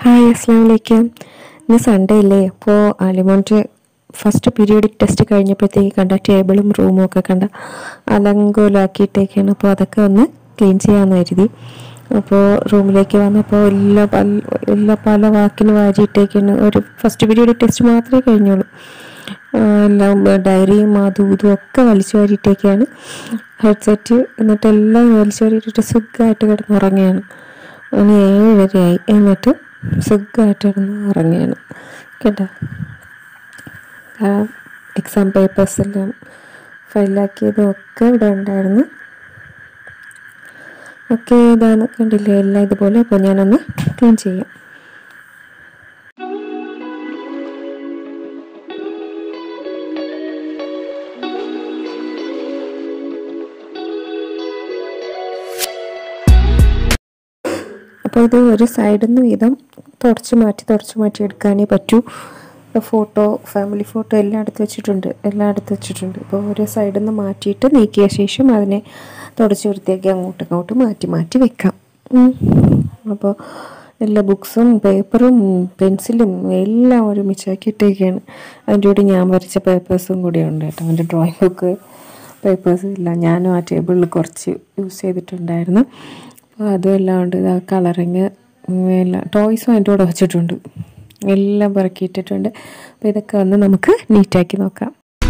Hi അസ്സാം വലൈക്കും ഇന്ന് സൺഡേ അല്ലേ അപ്പോൾ അലിമോൻ്റെ ഫസ്റ്റ് പീരിയോഡിക് ടെസ്റ്റ് കഴിഞ്ഞപ്പോഴത്തേക്ക് കണ്ട ടേബിളും റൂമും ഒക്കെ കണ്ട അലങ്കോലാക്കിയിട്ടേക്കാണ് അപ്പോൾ അതൊക്കെ ഒന്ന് ക്ലീൻ ചെയ്യാമെന്ന് കരുതി അപ്പോൾ റൂമിലേക്ക് വന്നപ്പോൾ എല്ലാ പല എല്ലാ പല വാക്കിന് വാരിയിട്ടേക്കാണ് ഒരു ഫസ്റ്റ് പീരിയോഡിക് ടെസ്റ്റ് മാത്രമേ കഴിഞ്ഞുള്ളൂ ആ, എല്ലാം ഡയറിയും അതും ഇതും ഒക്കെ വലിച്ചു വാരിയിട്ടേക്കാണ് ഹെഡ്സെറ്റ് എന്നിട്ട് എല്ലാം വലിച്ചു വാരിയിട്ടിട്ട് സുഖമായിട്ട് കിടന്നുറങ്ങുകയാണ് ഇനി ഏഴരയായി എന്നിട്ട് സുഖമായിട്ട് കിടന്ന് ഉറങ്ങുകയാണ് കേട്ടോ എക്സാം പേപ്പേഴ്സ് എല്ലാം ഫയലാക്കിയതും ഒക്കെ ഇവിടെ ഉണ്ടായിരുന്നു ഒക്കെ ഇതാന്ന് കണ്ടില്ലേ എല്ലാം ഇതുപോലെ അപ്പോൾ ഞാനൊന്ന് ക്ലീൻ ചെയ്യാം അപ്പോൾ ഇത് ഒരു സൈഡിൽ നിന്ന് വീതം തുടച്ച് മാറ്റി തുടച്ച് മാറ്റി എടുക്കാനേ പറ്റൂ ഫോട്ടോ ഫാമിലി ഫോട്ടോ എല്ലാം എടുത്ത് വെച്ചിട്ടുണ്ട് എല്ലാം എടുത്ത് വെച്ചിട്ടുണ്ട് അപ്പോൾ ഓരോ സൈഡിൽ നിന്ന് മാറ്റിയിട്ട് നീക്കിയ ശേഷം അതിനെ തുടച്ച് വൃത്തിയാക്കി അങ്ങോട്ടും ഇങ്ങോട്ടും മാറ്റി മാറ്റി വെക്കാം ഉം. അപ്പോൾ എല്ലാ ബുക്സും പേപ്പറും പെൻസിലും എല്ലാം ഒരുമിച്ചാക്കി ഇട്ടേക്കാണ് അതിൻ്റെ കൂടെ ഞാൻ വരച്ച പേപ്പേഴ്സും കൂടി ഉണ്ട് കേട്ടോ എൻ്റെ ഡ്രോയിങ് ബുക്ക് പേപ്പേഴ്സ് എല്ലാം ഞാനും ആ ടേബിളിൽ കുറച്ച് യൂസ് ചെയ്തിട്ടുണ്ടായിരുന്നു അപ്പോൾ അതും എല്ലാം ഉണ്ട് ആ കളറിങ് എല്ലാം ടോയ്സും അതിൻ്റെ കൂടെ വെച്ചിട്ടുണ്ട് എല്ലാം പെറുക്കിയിട്ടിട്ടുണ്ട് അപ്പോൾ ഇതൊക്കെ ഒന്ന് നമുക്ക് നീറ്റാക്കി നോക്കാം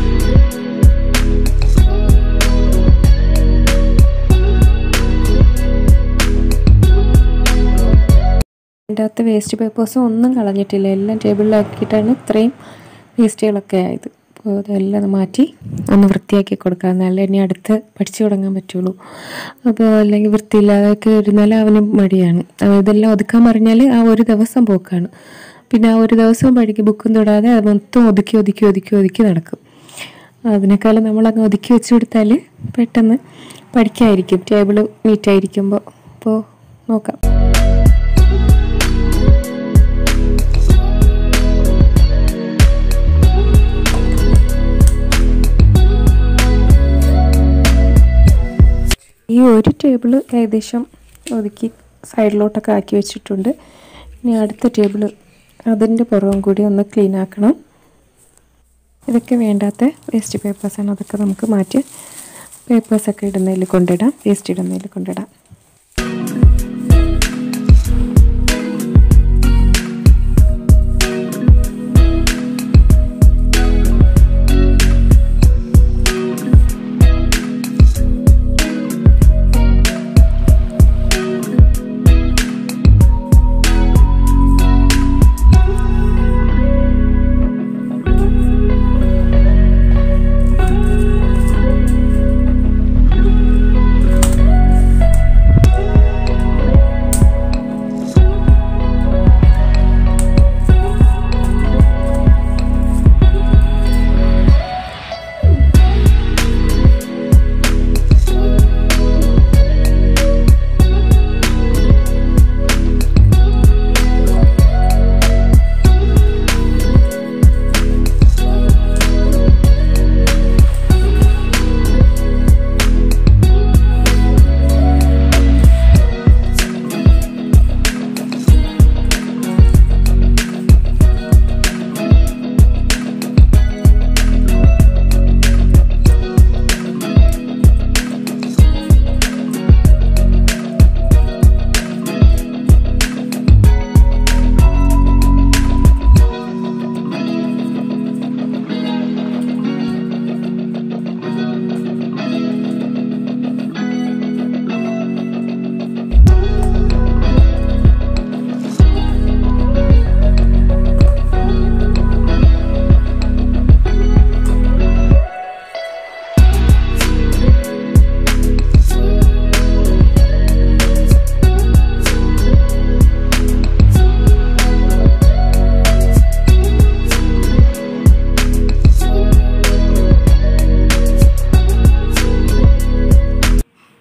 അതിൻ്റെ അകത്ത് വേസ്റ്റ് പേപ്പേഴ്സും ഒന്നും കളഞ്ഞിട്ടില്ല എല്ലാം ടേബിളിലാക്കിയിട്ടാണ് ഇത്രയും വേസ്റ്റുകളൊക്കെ ആയത് അപ്പോൾ അതെല്ലാം ഒന്ന് മാറ്റി ഒന്ന് വൃത്തിയാക്കി കൊടുക്കാം എന്നാലേ ഇനി അടുത്ത് പഠിച്ചു തുടങ്ങാൻ പറ്റുള്ളൂ അപ്പോൾ അല്ലെങ്കിൽ വൃത്തിയില്ലാതൊക്കെ ഇരുന്നാൽ അവന് മടിയാണ് അപ്പോൾ ഇതെല്ലാം ഒതുക്കാൻ പറഞ്ഞാൽ ആ ഒരു ദിവസം പോക്കാണ് പിന്നെ ആ ഒരു ദിവസം പഠിക്കും ബുക്കും തൊടാതെ അത് മൊത്തം ഒതുക്കി ഒതുക്കി ഒതുക്കി ഒതുക്കി നടക്കും അതിനേക്കാളും നമ്മളങ്ങ് ഒതുക്കി വെച്ച് കൊടുത്താൽ പെട്ടെന്ന് പഠിക്കായിരിക്കും ടേബിൾ നീറ്റായിരിക്കുമ്പോൾ അപ്പോൾ നോക്കാം ഈ ഒരു ടേബിൾ ഏകദേശം ഒതുക്കി സൈഡിലോട്ടൊക്കെ ആക്കി വെച്ചിട്ടുണ്ട് ഇനി അടുത്ത ടേബിൾ അതിൻ്റെ പുറവും കൂടി ഒന്ന് ക്ലീൻ ആക്കണം ഇതൊക്കെ വേണ്ടാത്ത വേസ്റ്റ് പേപ്പേഴ്സാണ് അതൊക്കെ നമുക്ക് മാറ്റി പേപ്പേഴ്സൊക്കെ ഇടുന്നതിൽ കൊണ്ടിടാം വേസ്റ്റ് ഇടുന്നതിൽ കൊണ്ടിടാം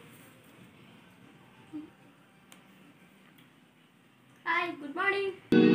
Hi, good morning.